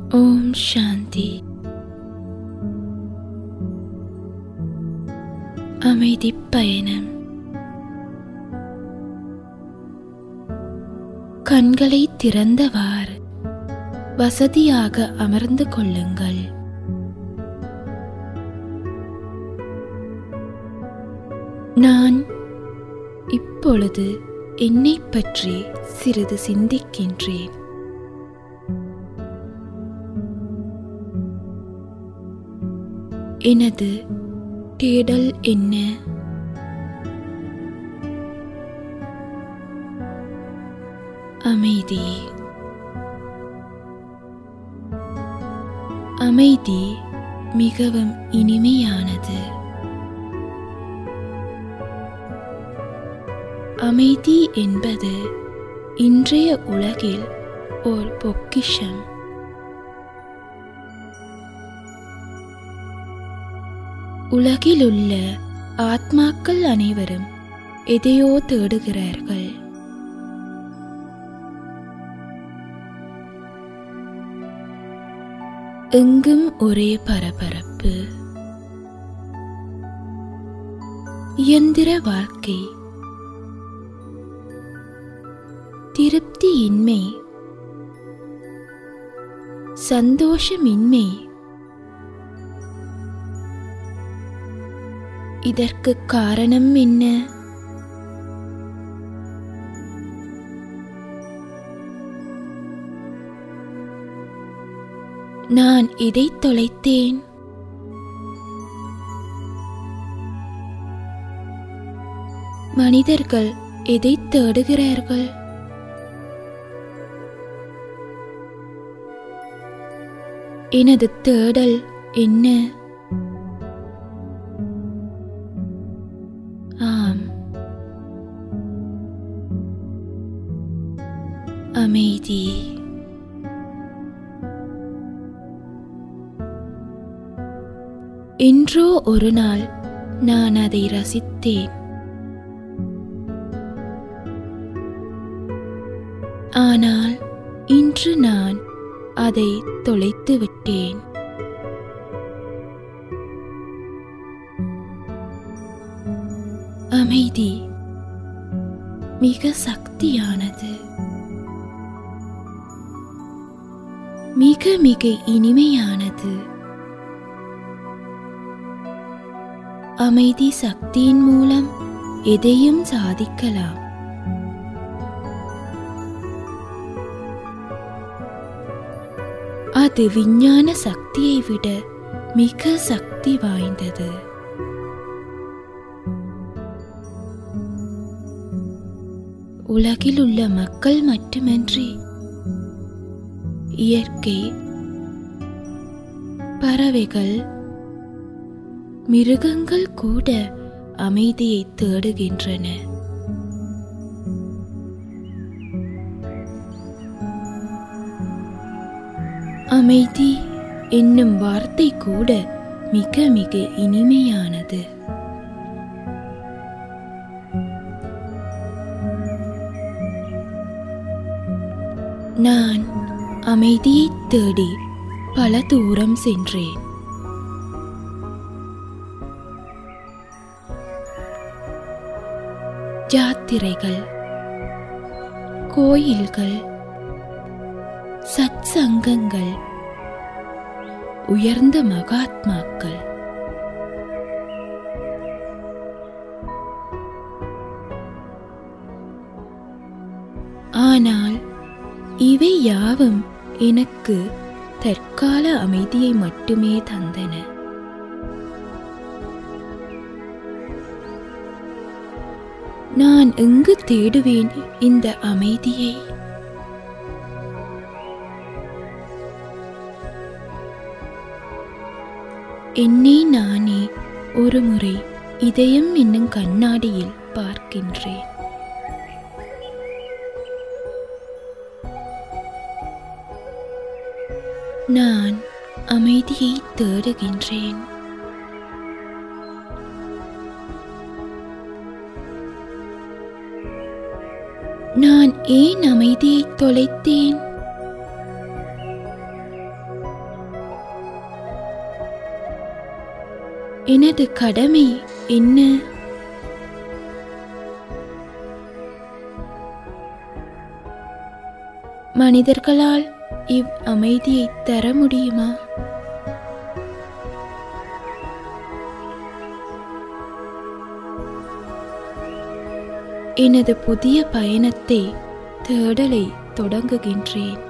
ஓம் சாந்தி அமைதி பயணம் கண்களை திறந்தவாறு வசதியாக அமர்ந்து கொள்ளுங்கள் நான் இப்பொழுது என்னைப் பற்றி சிறிது சிந்திக்கின்றேன் எனது தேடல் என்ன அமைதி அமைதி மிகவும் இனிமையானது அமைதி என்பது இன்றைய உலகில் ஓர் பொக்கிஷம் உலகிலுள்ள ஆத்மாக்கள் அனைவரும் எதையோ தேடுகிறார்கள் எங்கும் ஒரே பரபரப்பு இயந்திர வாழ்க்கை திருப்தியின்மை சந்தோஷமின்மை இதற்கு காரணம் என்ன நான் எதை தொலைத்தேன் மனிதர்கள் எதை தேடுகிறார்கள் எனது தேடல் என்ன ஆம் அமைதி என்றோ ஒரு நாள் நான் அதை ரசித்தேன் ஆனால் இன்று நான் அதை தொலைத்து விட்டேன் அமைதி மிக சக்தியானது மிக மிக இனிமையானது அமைதி சக்தியின் மூலம் எதையும் சாதிக்கலாம் அது விஞ்ஞான சக்தியை விட மிக சக்தி வாய்ந்தது உலகில் உள்ள மக்கள் மட்டுமின்றி இயற்கை பறவைகள் மிருகங்கள் கூட அமைதியை தேடுகின்றன அமைதி என்னும் வார்த்தை கூட மிக மிக இனிமையானது நான் அமைதியை தேடி பல தூரம் சென்றேன் யாத்திரைகள் கோயில்கள் சத் சங்கங்கள் உயர்ந்த மகாத்மாக்கள் ஆனால் இவை யாவும் எனக்கு தற்கால அமைதியை மட்டுமே தந்தன நான் எங்கு தேடுவேன் இந்த அமைதியை என்னை நானே ஒரு முறை இதயம் என்னும் கண்ணாடியில் பார்க்கின்றேன் நான் அமைதியை தேடுகின்றேன் நான் ஏன் அமைதியை தொலைத்தேன் எனது கடமை என்ன மனிதர்களால் இவ் அமைதியை தர முடியுமா எனது புதிய பயணத்தை தேடலை தொடங்குகின்றேன்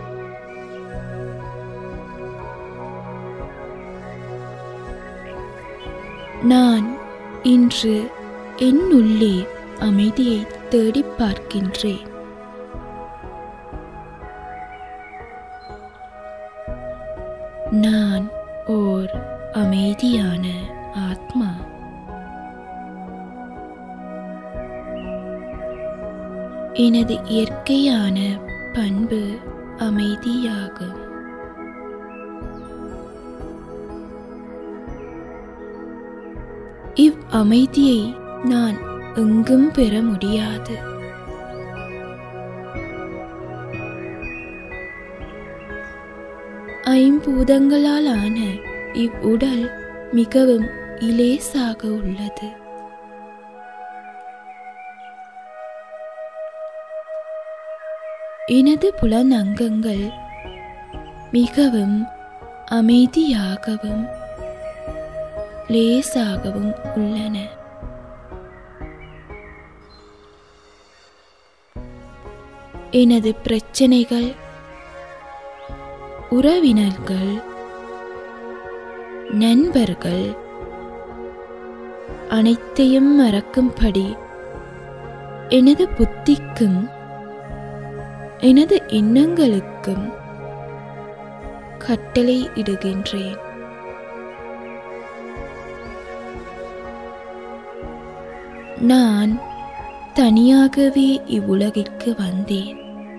நான் இன்று என்னுள்ளே அமைதியை தேடிப் பார்க்கின்றேன் நான் ஓர் அமைதியான ஆத்மா எனது இயற்கையான பண்பு அமைதியாகும் இவ் அமைதியை நான் எங்கும் பெற முடியாது ஐம்பூதங்களால் ஆன இவ்வுடல் மிகவும் இலேசாக உள்ளது எனது புலனங்கங்கள் மிகவும் அமைதியாகவும் லேசாகவும் உள்ளன எனது பிரச்சனைகள் உறவினர்கள் நண்பர்கள் அனைத்தையும் மறக்கும்படி எனது புத்திக்கும் எனது எண்ணங்களுக்கும் கட்டளை இடுகின்றேன் நான் தனியாகவே இவ்வுலகிற்கு வந்தேன்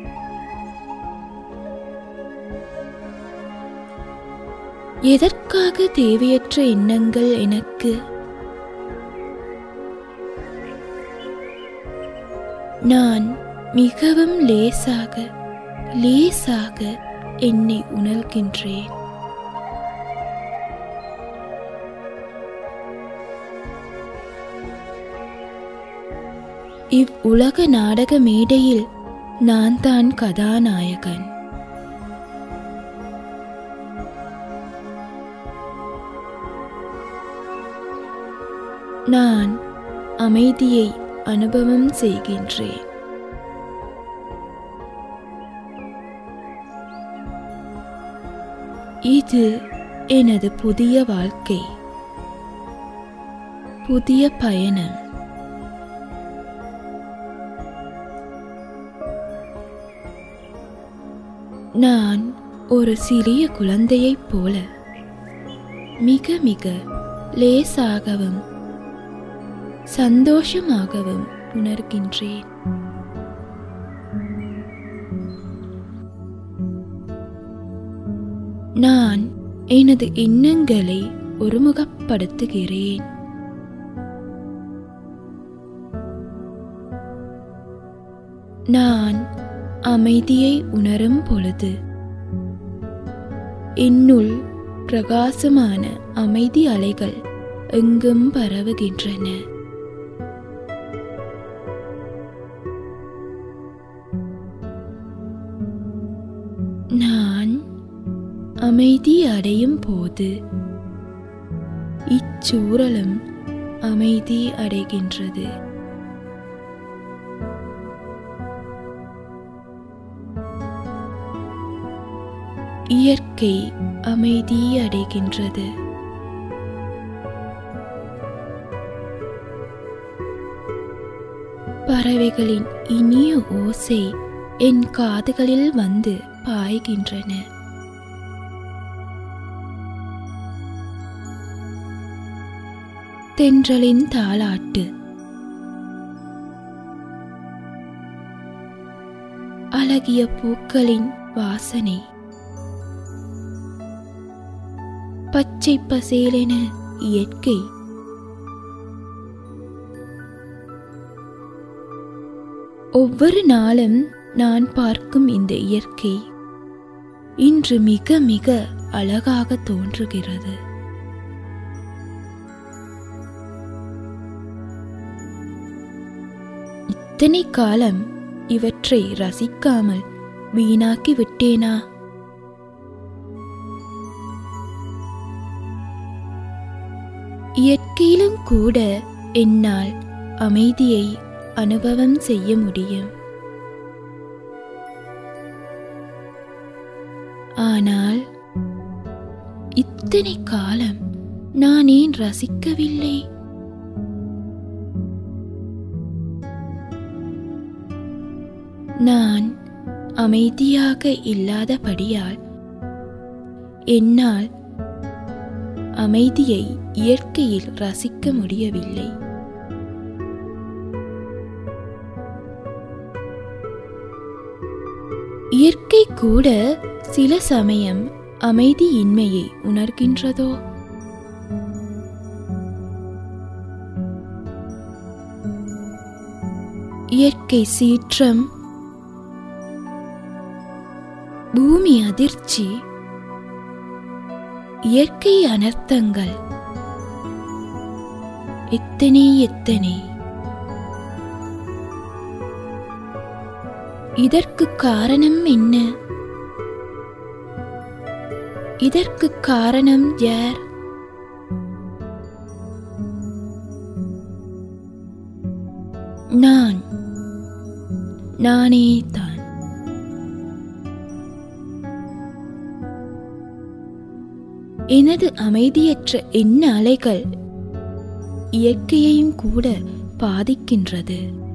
எதற்காக தேவையற்ற எண்ணங்கள் எனக்கு நான் மிகவும் லேசாக லேசாக என்னை உணர்கின்றேன் இவ் உலக நாடக மேடையில் நான் தான் கதாநாயகன் நான் அமைதியை அனுபவம் செய்கின்றேன் இது எனது புதிய வாழ்க்கை புதிய பயணம் நான் ஒரு சிறிய குழந்தையைப் போல மிக மிக லேசாகவும் சந்தோஷமாகவும் உணர்கின்றேன் நான் எனது எண்ணங்களை ஒருமுகப்படுத்துகிறேன் நான் அமைதியை உணரும் பொழுது என்னுள் பிரகாசமான அமைதி அலைகள் எங்கும் பரவுகின்றன நான் அமைதி அடையும் போது இச்சூழலும் அமைதி அடைகின்றது இயற்கை அமைதி அடைகின்றது பறவைகளின் இனிய ஓசை என் காதுகளில் வந்து பாய்கின்றன தென்றலின் தாளாட்டு அழகிய பூக்களின் வாசனை பச்சை பசேலென இயற்கை ஒவ்வொரு நாளும் நான் பார்க்கும் இந்த இயற்கை இன்று மிக மிக அழகாக தோன்றுகிறது இத்தனை காலம் இவற்றை ரசிக்காமல் வீணாக்கி விட்டேனா இயற்கையிலும் கூட என்னால் அமைதியை அனுபவம் செய்ய முடியும் ஆனால் இத்தனை காலம் நான் ஏன் ரசிக்கவில்லை நான் அமைதியாக இல்லாதபடியால் என்னால் அமைதியை இயற்கையில் ரசிக்க முடியவில்லை இயற்கை கூட சில சமயம் அமைதியின்மையை உணர்கின்றதோ இயற்கை சீற்றம் பூமி அதிர்ச்சி இயற்கை அனர்த்தங்கள் எத்தனை எத்தனை இதற்கு காரணம் என்ன இதற்கு காரணம் யார் நான் நானே தான் எனது அமைதியற்ற எண்ண அலைகள் இயற்கையையும் கூட பாதிக்கின்றது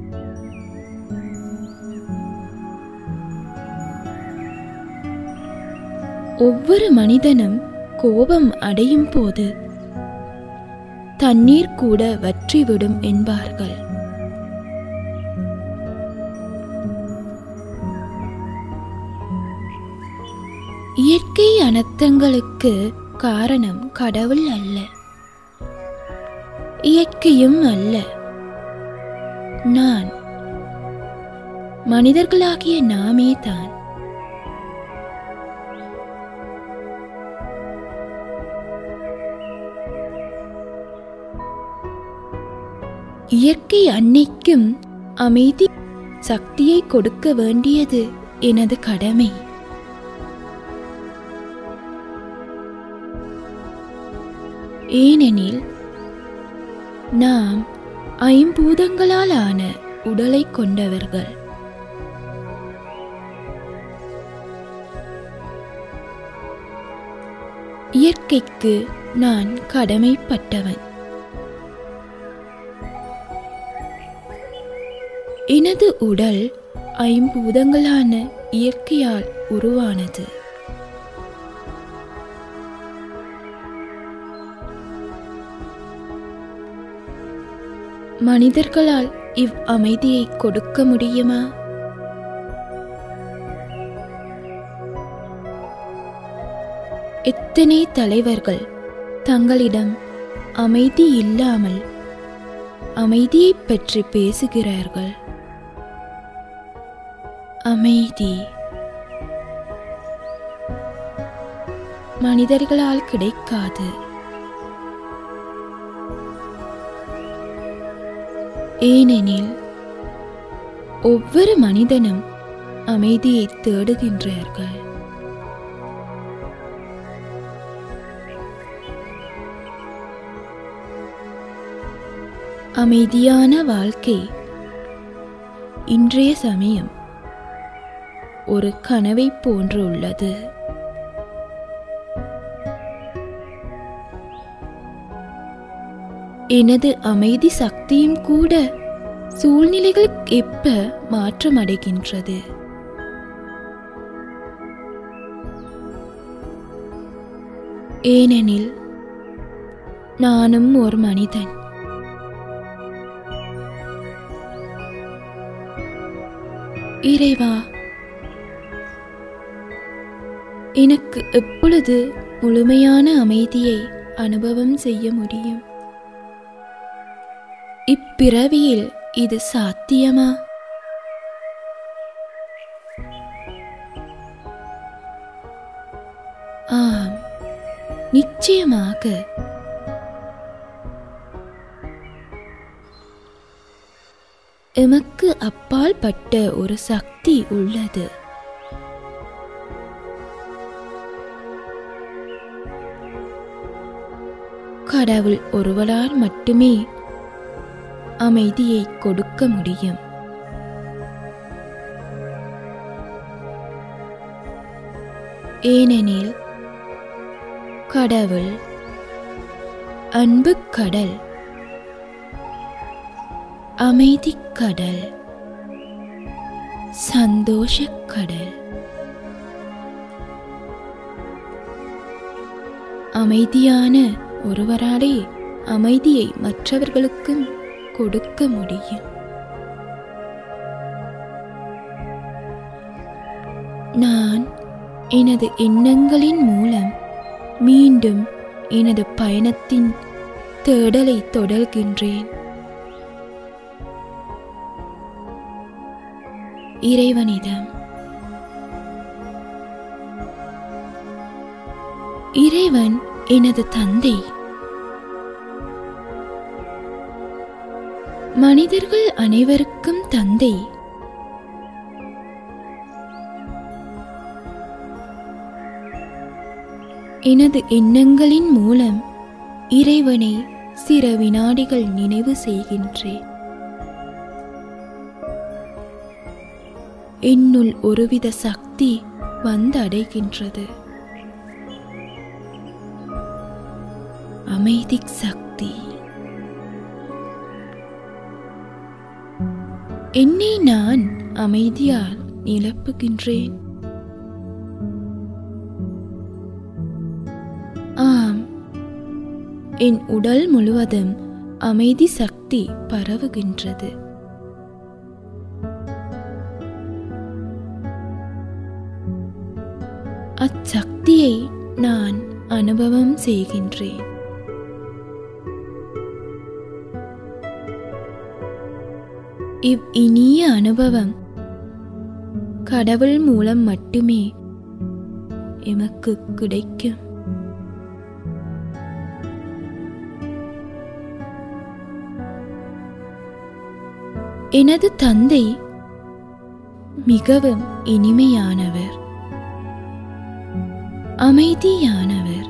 ஒவ்வொரு மனிதனும் கோபம் அடையும் போது தண்ணீர் கூட வற்றிவிடும் என்பார்கள் இயற்கை அனர்த்தங்களுக்கு காரணம் கடவுள் அல்ல இயற்கையும் அல்ல நான் மனிதர்களாகிய நாமே தான் இயற்கை அன்னைக்கும் அமைதி சக்தியை கொடுக்க வேண்டியது எனது கடமை ஏனெனில் நாம் ஐம்பூதங்களால் ஆன உடலை கொண்டவர்கள் இயற்கைக்கு நான் கடமைப்பட்டவன் எனது உடல் ஐம்பூதங்களான இயற்கையால் உருவானது மனிதர்களால் இவ் அமைதியை கொடுக்க முடியுமா எத்தனை தலைவர்கள் தங்களிடம் அமைதி இல்லாமல் அமைதியைப் பற்றி பேசுகிறார்கள் அமைதி மனிதர்களால் கிடைக்காது ஏனெனில் ஒவ்வொரு மனிதனும் அமைதியை தேடுகின்றார்கள் அமைதியான வாழ்க்கை இன்றைய சமயம் ஒரு கனவை போன்று உள்ளது எனது அமைதி சக்தியும் கூட சூழ்நிலைகள் எப்ப மாற்றமடைகின்றது ஏனெனில் நானும் ஒரு மனிதன் இறைவா எனக்கு எப்பொழுது முழுமையான அமைதியை அனுபவம் செய்ய முடியும் இப்பிறவியில் இது சாத்தியமா ஆம் நிச்சயமாக எமக்கு அப்பால் பட்ட ஒரு சக்தி உள்ளது கடவுள் ஒருவரால் மட்டுமே அமைதியை கொடுக்க முடியும் ஏனெனில் கடவுள் அன்பு கடல் அமைதி கடல் சந்தோஷ கடல் அமைதியான ஒருவராலே அமைதியை மற்றவர்களுக்கும் கொடுக்க முடியும் நான் எனது எண்ணங்களின் மூலம் மீண்டும் எனது பயணத்தின் தேடலை தொடர்கின்றேன் இறைவனிடம் இறைவன் எனது தந்தை மனிதர்கள் அனைவருக்கும் தந்தை எனது எண்ணங்களின் மூலம் இறைவனை சில வினாடிகள் நினைவு செய்கின்றேன் என்னுள் ஒருவித சக்தி வந்தடைகின்றது அமைதி சக்தி என்னை நான் அமைதியால் நிரப்புகின்றேன் ஆம் என் உடல் முழுவதும் அமைதி சக்தி பரவுகின்றது அச்சக்தியை நான் அனுபவம் செய்கின்றேன் இவ் இனிய அனுபவம் கடவுள் மூலம் மட்டுமே எமக்கு கிடைக்கும் எனது தந்தை மிகவும் இனிமையானவர் அமைதியானவர்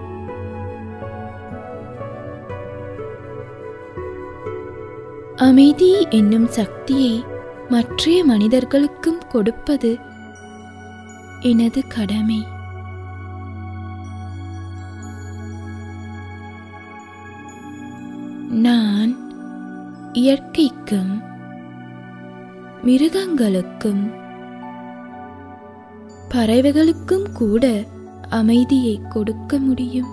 அமைதி என்னும் சக்தியை மற்ற மனிதர்களுக்கும் கொடுப்பது எனது கடமை நான் இயற்கைக்கும் மிருகங்களுக்கும் பறவைகளுக்கும் கூட அமைதியை கொடுக்க முடியும்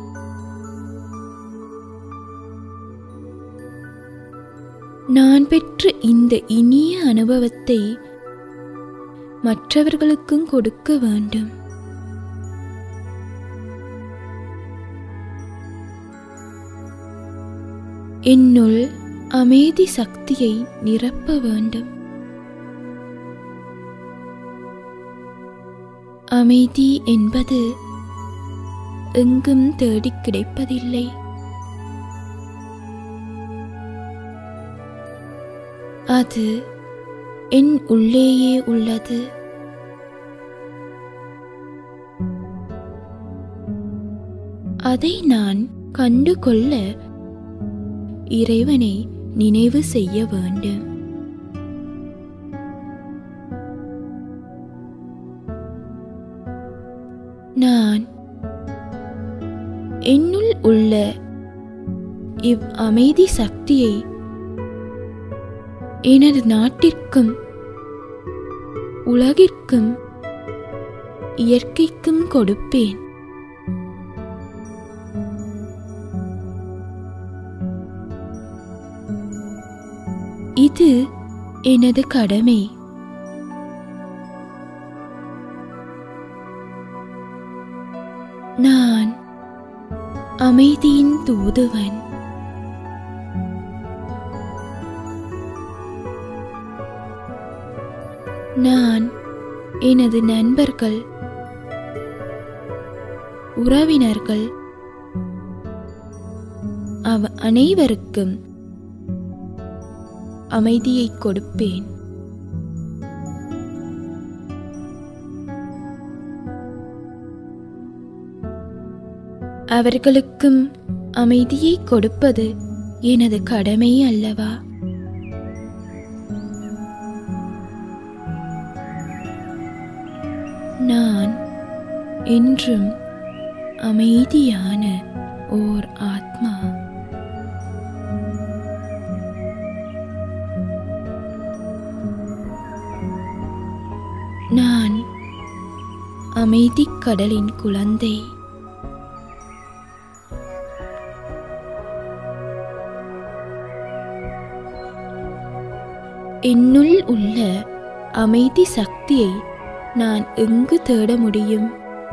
நான் பெற்ற இந்த இனிய அனுபவத்தை மற்றவர்களுக்கும் கொடுக்க வேண்டும் என்னுள் அமைதி சக்தியை நிரப்ப வேண்டும் அமைதி என்பது எங்கும் தேடிக் கிடைப்பதில்லை அது என் உள்ளேயே உள்ளது அதை நான் கண்டுகொள்ள இறைவனை நினைவு செய்ய வேண்டும் நான் என்னுள் உள்ள இவ் அமைதி சக்தியை எனது நாட்டிற்கும் உலகிற்கும் இயற்கைக்கும் கொடுப்பேன் இது எனது கடமை நான் அமைதியின் தூதுவன் நான் எனது நண்பர்கள் உறவினர்கள் அவ அனைவருக்கும் அமைதியை கொடுப்பேன் அவர்களுக்கும் அமைதியை கொடுப்பது எனது கடமை அல்லவா நான் என்றும் அமைதியான ஓர் ஆத்மா நான் அமைதிக் கடலின் குழந்தை என்னுள் உள்ள அமைதி சக்தியை நான் எங்கு தேட முடியும்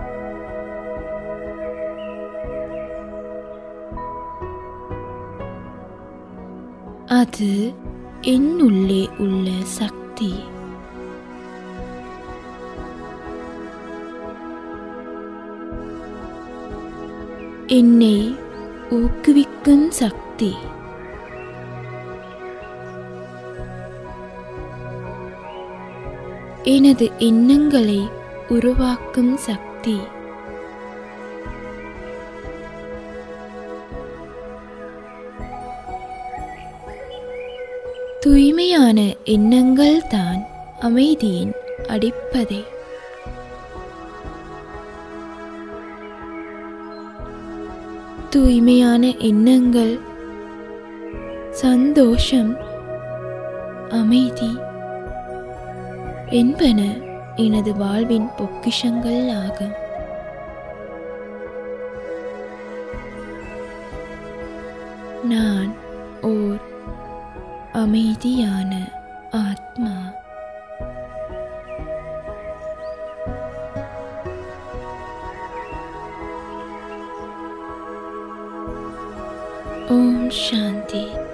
அது என்னுள்ளே உள்ள சக்தி என்னை ஊக்குவிக்கும் சக்தி எனது எண்ணங்களை உருவாக்கும் சக்தி தூய்மையான எண்ணங்கள் தான் அமைதியின் அடிப்படை தூய்மையான எண்ணங்கள் சந்தோஷம் அமைதி என்பன எனது வாழ்வின் பொக்கிஷங்கள் ஆகும் நான் ஓர் அமைதியான ஆத்மா ஓம் சாந்தி